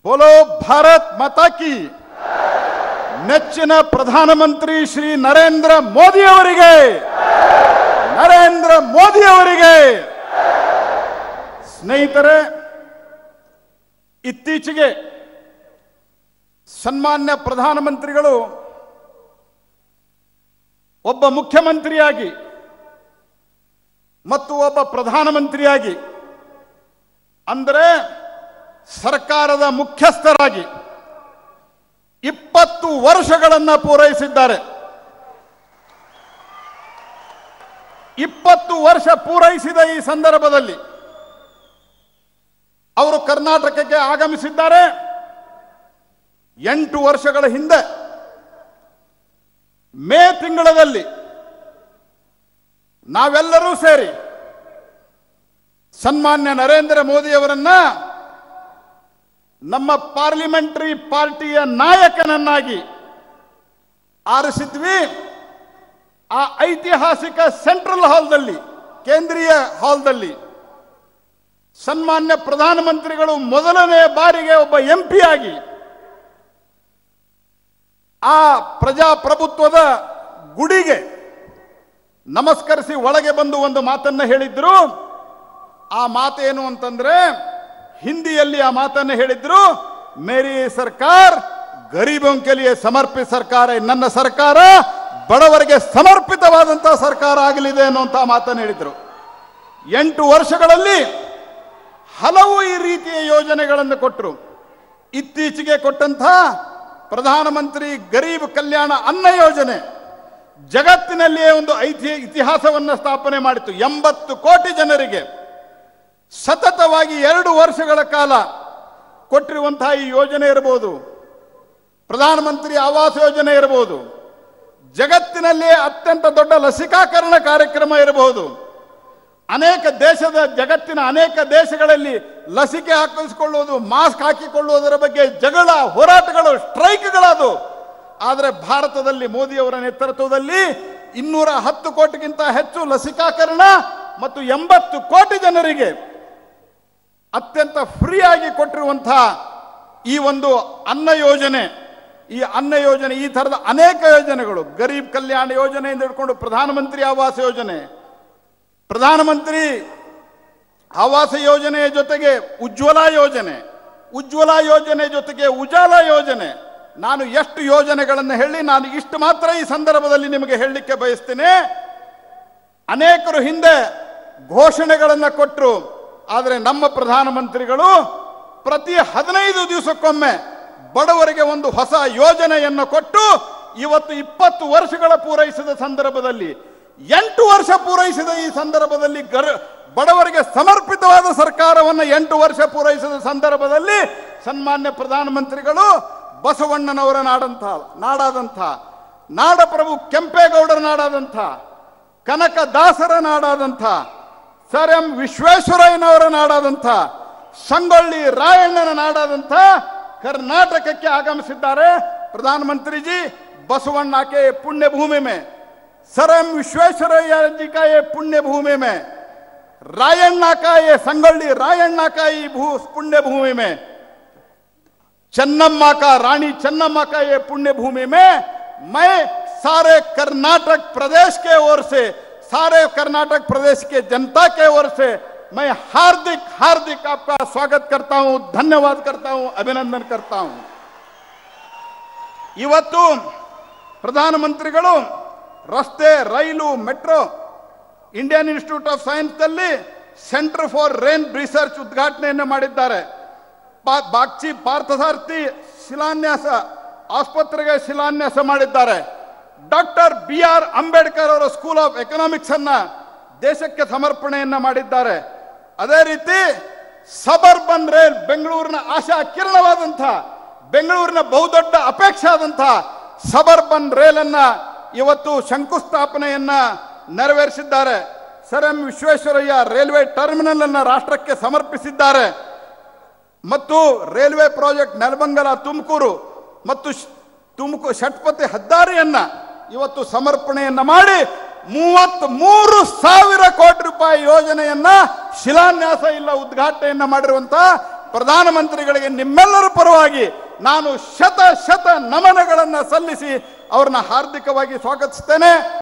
ಬೋಲೋ ಭಾರತ್ ಮಾತಾ ಕಿ ನೆಚ್ಚಿನ ಪ್ರಧಾನಮಂತ್ರಿ ಶ್ರೀ ನರೇಂದ್ರ ಮೋದಿ ಅವರಿಗೆ ನರೇಂದ್ರ ಮೋದಿ ಅವರಿಗೆ ಸ್ನೇಹಿತರೆ ಇತ್ತೀಚೆಗೆ ಸನ್ಮಾನ್ಯ ಪ್ರಧಾನಮಂತ್ರಿಗಳು ಒಬ್ಬ ಮುಖ್ಯಮಂತ್ರಿಯಾಗಿ ಮತ್ತು ಒಬ್ಬ ಪ್ರಧಾನಮಂತ್ರಿಯಾಗಿ ಅಂದರೆ ಸರ್ಕಾರದ ಮುಖ್ಯಸ್ಥರಾಗಿ ಇಪ್ಪತ್ತು ವರ್ಷಗಳನ್ನು ಪೂರೈಸಿದ್ದಾರೆ ಇಪ್ಪತ್ತು ವರ್ಷ ಪೂರೈಸಿದ ಈ ಸಂದರ್ಭದಲ್ಲಿ ಅವರು ಕರ್ನಾಟಕಕ್ಕೆ ಆಗಮಿಸಿದ್ದಾರೆ ಎಂಟು ವರ್ಷಗಳ ಹಿಂದೆ ಮೇ ತಿಂಗಳಲ್ಲಿ ನಾವೆಲ್ಲರೂ ಸೇರಿ ಸನ್ಮಾನ್ಯ ನರೇಂದ್ರ ಮೋದಿಯವರನ್ನ ನಮ್ಮ ಪಾರ್ಲಿಮೆಂಟರಿ ಪಾರ್ಟಿಯ ನಾಯಕನನ್ನಾಗಿ ಆರಿಸಿದ್ವಿ ಆ ಐತಿಹಾಸಿಕ ಸೆಂಟ್ರಲ್ ಹಾಲ್ದಲ್ಲಿ ಕೇಂದ್ರೀಯ ಹಾಲ್ದಲ್ಲಿ ಸನ್ಮಾನ್ಯ ಪ್ರಧಾನಮಂತ್ರಿಗಳು ಮೊದಲನೇ ಬಾರಿಗೆ ಒಬ್ಬ ಎಂ ಆಗಿ ಆ ಪ್ರಜಾಪ್ರಭುತ್ವದ ಗುಡಿಗೆ ನಮಸ್ಕರಿಸಿ ಒಳಗೆ ಬಂದು ಒಂದು ಮಾತನ್ನ ಹೇಳಿದ್ರು ಆ ಮಾತೇನು ಅಂತಂದ್ರೆ ಹಿಂದಿಯಲ್ಲಿ ಆ ಮಾತನ್ನು ಹೇಳಿದ್ರು ಮೇರಿ ಸರ್ಕಾರ ಗರೀಬಂ ಕೆಲಿಯೇ ಸಮರ್ಪಿತ ಸರ್ಕಾರ ನನ್ನ ಸರ್ಕಾರ ಬಡವರಿಗೆ ಸಮರ್ಪಿತವಾದಂತಹ ಸರ್ಕಾರ ಆಗಲಿದೆ ಅನ್ನುವಂಥ ಮಾತನ್ನು ಹೇಳಿದ್ರು ಎಂಟು ವರ್ಷಗಳಲ್ಲಿ ಹಲವು ಈ ರೀತಿಯ ಯೋಜನೆಗಳನ್ನು ಕೊಟ್ಟರು ಇತ್ತೀಚೆಗೆ ಕೊಟ್ಟಂತಹ ಪ್ರಧಾನಮಂತ್ರಿ ಗರೀಬ್ ಕಲ್ಯಾಣ ಅನ್ನ ಯೋಜನೆ ಜಗತ್ತಿನಲ್ಲಿಯೇ ಒಂದು ಐತಿ ಇತಿಹಾಸವನ್ನು ಸ್ಥಾಪನೆ ಮಾಡಿತು ಎಂಬತ್ತು ಕೋಟಿ ಜನರಿಗೆ ಸತತವಾಗಿ ಎರಡು ವರ್ಷಗಳ ಕಾಲ ಕೊಟ್ಟಿರುವಂತಹ ಈ ಯೋಜನೆ ಇರಬಹುದು ಪ್ರಧಾನಮಂತ್ರಿ ಆವಾಸ್ ಯೋಜನೆ ಇರಬಹುದು ಜಗತ್ತಿನಲ್ಲಿಯೇ ಅತ್ಯಂತ ದೊಡ್ಡ ಲಸಿಕಾಕರಣ ಕಾರ್ಯಕ್ರಮ ಇರಬಹುದು ಅನೇಕ ದೇಶದ ಜಗತ್ತಿನ ಅನೇಕ ದೇಶಗಳಲ್ಲಿ ಲಸಿಕೆ ಹಾಕಿಸಿಕೊಳ್ಳುವುದು ಮಾಸ್ಕ್ ಹಾಕಿಕೊಳ್ಳುವುದರ ಬಗ್ಗೆ ಜಗಳ ಹೋರಾಟಗಳು ಸ್ಟ್ರೈಕ್ಗಳದು ಆದರೆ ಭಾರತದಲ್ಲಿ ಮೋದಿಯವರ ನೇತೃತ್ವದಲ್ಲಿ ಇನ್ನೂರ ಹತ್ತು ಕೋಟಿಗಿಂತ ಹೆಚ್ಚು ಲಸಿಕಾಕರಣ ಮತ್ತು ಎಂಬತ್ತು ಕೋಟಿ ಜನರಿಗೆ ಅತ್ಯಂತ ಫ್ರೀಯಾಗಿ ಕೊಟ್ಟಿರುವಂತಹ ಈ ಒಂದು ಅನ್ನ ಯೋಜನೆ ಈ ಅನ್ನ ಯೋಜನೆ ಈ ಥರದ ಅನೇಕ ಯೋಜನೆಗಳು ಗರೀಬ್ ಕಲ್ಯಾಣ ಯೋಜನೆಯಿಂದ ಹಿಡ್ಕೊಂಡು ಪ್ರಧಾನಮಂತ್ರಿ ಆವಾಸ್ ಯೋಜನೆ ಪ್ರಧಾನಮಂತ್ರಿ ಆವಾಸ ಯೋಜನೆಯ ಜೊತೆಗೆ ಉಜ್ವಲ ಯೋಜನೆ ಉಜ್ವಲ ಯೋಜನೆ ಜೊತೆಗೆ ಉಜಾಲ ಯೋಜನೆ ನಾನು ಎಷ್ಟು ಯೋಜನೆಗಳನ್ನು ಹೇಳಿ ನಾನು ಇಷ್ಟು ಮಾತ್ರ ಈ ಸಂದರ್ಭದಲ್ಲಿ ನಿಮಗೆ ಹೇಳಲಿಕ್ಕೆ ಬಯಸ್ತೇನೆ ಅನೇಕರು ಹಿಂದೆ ಘೋಷಣೆಗಳನ್ನು ಕೊಟ್ಟರು ಆದರೆ ನಮ್ಮ ಪ್ರಧಾನಮಂತ್ರಿಗಳು ಪ್ರತಿ ಹದಿನೈದು ದಿವಸಕ್ಕೊಮ್ಮೆ ಬಡವರಿಗೆ ಒಂದು ಹೊಸ ಯೋಜನೆಯನ್ನು ಕೊಟ್ಟು ಇವತ್ತು ಇಪ್ಪತ್ತು ವರ್ಷಗಳ ಪೂರೈಸಿದ ಸಂದರ್ಭದಲ್ಲಿ ಎಂಟು ವರ್ಷ ಪೂರೈಸಿದ ಈ ಸಂದರ್ಭದಲ್ಲಿ ಗರ್ ಬಡವರಿಗೆ ಸಮರ್ಪಿತವಾದ ಸರ್ಕಾರವನ್ನು ಎಂಟು ವರ್ಷ ಪೂರೈಸಿದ ಸಂದರ್ಭದಲ್ಲಿ ಸನ್ಮಾನ್ಯ ಪ್ರಧಾನಮಂತ್ರಿಗಳು ಬಸವಣ್ಣನವರ ನಾಡಂಥ ನಾಡಾದಂಥ ನಾಡಪ್ರಭು ಕೆಂಪೇಗೌಡರ ನಾಡಾದಂಥ ಕನಕದಾಸರ ನಾಡಾದಂಥ ಸರ್ ಎಂ ವಿಶ್ವೇಶ್ವರಯ್ಯನವರ ನಾಡಾದಂಥ ಸಂಗೊಳ್ಳಿ ರಾಯಣ್ಣನ ನಾಡಾದಂಥ ಕರ್ನಾಟಕಕ್ಕೆ ಆಗಮಿಸಿದ್ದಾರೆ प्रधानमंत्री जी बसवन्ना के पुण्य भूमि में सर एम विश्वेश्वरಯ್ಯ जी का ये पुण्य भूमि में रायण्णा का ये संगोली रायण्णा का ये भू पुण्य भूमि में चन्नम्मा का रानी चन्नम्मा का ये पुण्य भूमि में मैं सारे कर्नाटक प्रदेश के ओर से सारे कर्नाटक प्रदेश के जनता के ओर से मैं हार्दिक हार्दिक आपका स्वागत करता हूं धन्यवाद करता हूं अभिनंदन करता हूं ಇವತ್ತು ಪ್ರಧಾನಮಂತ್ರಿಗಳು ರಸ್ತೆ ರೈಲು ಮೆಟ್ರೋ ಇಂಡಿಯನ್ ಇನ್ಸ್ಟಿಟ್ಯೂಟ್ ಆಫ್ ಸೈನ್ಸ್ನಲ್ಲಿ ಸೆಂಟರ್ ಫಾರ್ ರೇನ್ ರಿಸರ್ಚ್ ಉದ್ಘಾಟನೆಯನ್ನು ಮಾಡಿದ್ದಾರೆ ಬಾ- ಬಾಗ್ಚಿ ಪಾರ್ಥಸಾರಥಿ ಶಿಲಾನ್ಯಾಸ ಆಸ್ಪತ್ರೆಗೆ ಶಿಲಾನ್ಯಾಸ ಮಾಡಿದ್ದಾರೆ ಡಾಕ್ಟರ್ ಬಿ ಆರ್ ಅಂಬೇಡ್ಕರ್ ಅವರ ಸ್ಕೂಲ್ ಆಫ್ ಎಕನಾಮಿಕ್ಸ್ ಅನ್ನ ದೇಶಕ್ಕೆ ಸಮರ್ಪಣೆಯನ್ನ ಮಾಡಿದ್ದಾರೆ ಅದೇ ರೀತಿ ಸಬರ್ಬನ್ ರೇಲ್ ಬೆಂಗಳೂರಿನ ಆಶಾ ಕಿರಣವಾದಂಥ ಬೆಂಗಳೂರಿನ ಬಹುದೊಡ್ಡ ಅಪೇಕ್ಷೆ ಆದಂಥ ಸಬರ್ಬನ್ ರೇಲ್ ಅನ್ನ ಇವತ್ತು ಶಂಕುಸ್ಥಾಪನೆಯನ್ನ ನೆರವೇರಿಸಿದ್ದಾರೆ sir M Visvesvaraya railway terminal ಅನ್ನ ರಾಷ್ಟ್ರಕ್ಕೆ ಸಮರ್ಪಿಸಿದ್ದಾರೆ ಮತ್ತು ರೈಲ್ವೆ ಪ್ರಾಜೆಕ್ಟ್ ನೆಲಮಂಗಲ ತುಮಕೂರು ಮತ್ತು ಶ್- ತುಮಕೂರು ಷಟ್ಪತಿ ಹೆದ್ದಾರಿಯನ್ನ ಇವತ್ತು ಸಮರ್ಪಣೆಯನ್ನ ಮಾಡಿ ಮೂವತ್ತ್ ಮೂರು ಸಾವಿರ ಕೋಟಿ ರೂಪಾಯಿ ಯೋಜನೆಯನ್ನ ಶಿಲಾನ್ಯಾಸ ಇಲ್ಲ ಉದ್ಘಾಟನೆಯನ್ನ ಮಾಡಿರುವಂತ ಪ್ರಧಾನಮಂತ್ರಿಗಳಿಗೆ ನಿಮ್ಮೆಲ್ಲರ ಪರವಾಗಿ ನಾನು ಶತ ಶತ ನಮನಗಳನ್ನು ಸಲ್ಲಿಸಿ ಅವ್ರನ್ನ ಹಾರ್ದಿಕವಾಗಿ ಸ್ವಾಗತಿಸ್ತೇನೆ